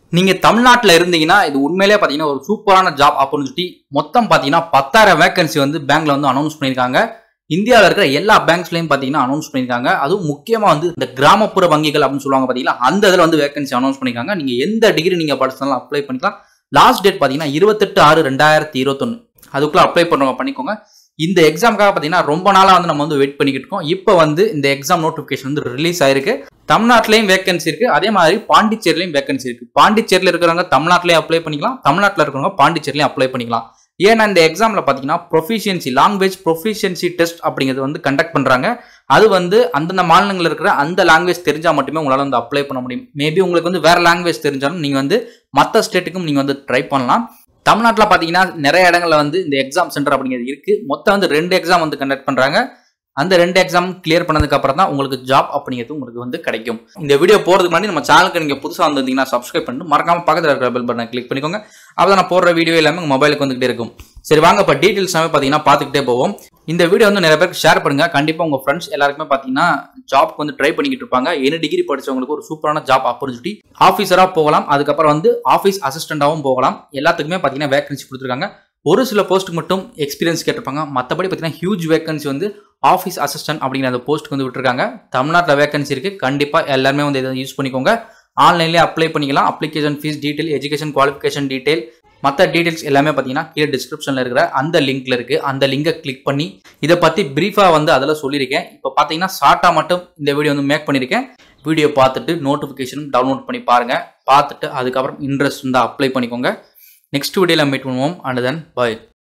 நீங்க தமிழ்நாட்டில் இருந்தீங்கன்னா இது உண்மையிலே பார்த்தீங்கன்னா ஒரு சூப்பரான ஜாப் ஆப்பர்ச்சுனிட்டி மொத்தம் பார்த்தீங்கன்னா பத்தாயிரம் வேகன்சி வந்து பேங்க்ல வந்து அனௌன்ஸ் பண்ணியிருக்காங்க இந்தியாவில் இருக்கிற எல்லா பேங்க்ஸ்லையும் பார்த்தீங்கன்னா அனௌன்ஸ் பண்ணியிருக்காங்க அதுவும் முக்கியமாக வந்து இந்த கிராமப்புற வங்கிகள் அப்படின்னு சொல்லுவாங்க பார்த்தீங்களா அந்த இதில் வந்து வேகன்சி அனௌன்ஸ் பண்ணியிருக்காங்க நீங்கள் எந்த டிகிரி நீங்கள் படிச்சாலும் அப்ளை பண்ணிக்கலாம் லாஸ்ட் டேட் பார்த்தீங்கன்னா இருபத்தெட்டு ஆறு ரெண்டாயிரத்தி இருபத்தொன்று அதுக்குள்ளே அப்ளை பண்ணுறவங்க பண்ணிக்கோங்க இந்த எக்ஸாமுக்காக பார்த்தீங்கன்னா ரொம்ப நாளாக வந்து நம்ம வந்து வெயிட் பண்ணிக்கிட்டு இருக்கோம் இப்போ வந்து இந்த எக்ஸாம் நோட்டிஃபிகேஷன் வந்து ரிலீஸ் ஆயிருக்கு தமிழ்நாட்டிலையும் வேகன்சி இருக்கு அதே மாதிரி பாண்டிச்சேரிலையும் வேகன்சி இருக்கு பாண்டிச்சேரியில் இருக்கிறவங்க தமிழ்நாட்டிலையும் அப்ளை பண்ணிக்கலாம் தமிழ்நாட்டில் இருக்கிறவங்க பாண்டிச்சேரிலையும் அப்ளை பண்ணிக்கலாம் ஏன்னா இந்த எக்ஸாமில் பார்த்தீங்கன்னா ப்ரொஃபிஷியன்சி லாங்குவேஜ் ப்ரொஃபிஷியன்சி டெஸ்ட் அப்படிங்கிறது வந்து கண்டக்ட் பண்ணுறாங்க அது வந்து அந்தந்த மாநிலங்களில் இருக்கிற அந்த லாங்குவேஜ் தெரிஞ்சால் மட்டுமே உங்களால் வந்து அப்ளை பண்ண முடியும் மேபி உங்களுக்கு வந்து வேற லாங்குவேஜ் தெரிஞ்சாலும் நீங்கள் வந்து மற்ற ஸ்டேட்டுக்கும் நீங்கள் வந்து ட்ரை பண்ணலாம் தமிழ்நாட்டில் பார்த்தீங்கன்னா நிறைய இடங்கள்ல வந்து இந்த எக்ஸாம் சென்டர் அப்படிங்கிறது இருக்கு மொத்தம் வந்து ரெண்டு எக்ஸாம் வந்து கண்டக்ட் பண்ணுறாங்க அந்த ரெண்டு எக்ஸாம் கிளியர் பண்ணதுக்கு அப்புறம் தான் உங்களுக்கு ஜாப் அப்படிங்கிறது உங்களுக்கு வந்து கிடைக்கும் இந்த வீடியோ போறதுக்கு முன்னாடி நம்ம சேனலுக்கு நீங்க புதுசாக வந்திருந்தீங்கன்னா சப்ஸ்கிரைப் பண்ணிட்டு மறக்காம பக்கத்தில் இருக்கிற பெல் பட்டனை கிளிக் பண்ணிக்கோங்க அப்போ நான் போடுற வீடியோ எல்லாமே உங்க மொபைலுக்கு வந்துகிட்டே இருக்கும் சரி வாங்க இப்போ டீட்டெயில்ஸ் எல்லாமே பார்த்தீங்கன்னா பார்த்துக்கிட்டே போவோம் இந்த வீடியோ வந்து நிறைய பேருக்கு ஷேர் பண்ணுங்க கண்டிப்பா உங்க ஃப்ரெண்ட்ஸ் எல்லாருக்குமே பார்த்தீங்கன்னா ஜாப்க்கு வந்து ட்ரை பண்ணிக்கிட்டு இருப்பாங்க என்ன டிகிரி படிச்சவங்களுக்கு ஒரு சூப்பரான ஜாப் ஆப்பர்ச்சுனிட்டி ஆஃபீஸரா போகலாம் அதுக்கப்புறம் வந்து ஆஃபீஸ் அசிஸ்டண்டாகவும் போகலாம் எல்லாத்துக்குமே பார்த்தீங்கன்னா வேகன்சி கொடுத்துருக்காங்க ஒரு சில போஸ்ட்டுக்கு மட்டும் எக்ஸ்பீரியன்ஸ் கேட்டிருப்பாங்க மற்றபடி பார்த்தீங்கன்னா ஹியூஜ் வேகன்சி வந்து ஆஃபீஸ் அசிஸ்டன்ட் அப்படிங்கிற அந்த போஸ்ட்டுக்கு வந்து விட்டுருக்காங்க தமிழ்நாட்டில் வேகன்சி இருக்குது கண்டிப்பாக எல்லாருமே வந்து இதை யூஸ் பண்ணிக்கோங்க ஆன்லைன்லேயே அப்ளை பண்ணிக்கலாம் application fee detail education qualification detail மற்ற டீட்டெயில்ஸ் எல்லாமே பார்த்தீங்கன்னா கீழே டிஸ்கிரிப்ஷனில் இருக்கிற அந்த லிங்க்ல இருக்கு அந்த லிங்கை கிளிக் பண்ணி இதை பற்றி ப்ரீஃபாக வந்து அதில் சொல்லியிருக்கேன் இப்போ பார்த்தீங்கன்னா ஷார்ட்டாக மட்டும் இந்த வீடியோ வந்து மேக் பண்ணியிருக்கேன் வீடியோ பார்த்துட்டு நோட்டிஃபிகேஷனும் டவுன்லோட் பண்ணி பாருங்க பார்த்துட்டு அதுக்கப்புறம் இன்ட்ரெஸ்ட் இருந்தால் அப்ளை பண்ணிக்கோங்க நெக்ஸ்ட் வீடியோவில் மீட் பண்ணுவோம் அண்ட் தென் பாய்